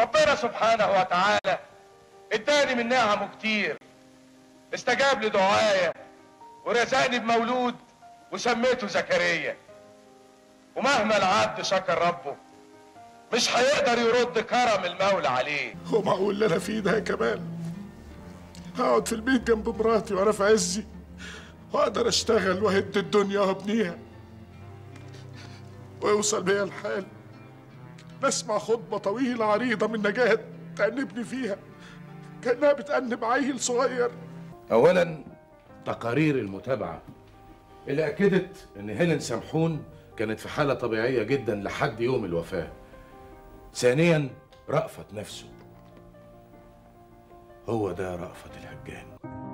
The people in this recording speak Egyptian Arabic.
ربنا سبحانه وتعالى اداني من نعمه كتير استجاب لدعايا ورزقني بمولود وسميته زكريا ومهما العبد شكر ربه مش هيقدر يرد كرم المولى عليه هو معقول اللي انا فيه ده يا كمال هقعد في البيت جنب مراتي وانا في عزي واقدر اشتغل واهد الدنيا وابنيها ويوصل بيا الحال نسمع خطبة طويلة عريضة من نجاة تأنبني فيها كأنها بتأنب عيل صغير اولا تقارير المتابعه اللي اكدت ان هيلين سمحون كانت في حاله طبيعيه جدا لحد يوم الوفاه ثانيا رأفت نفسه هو ده رأفت الهجان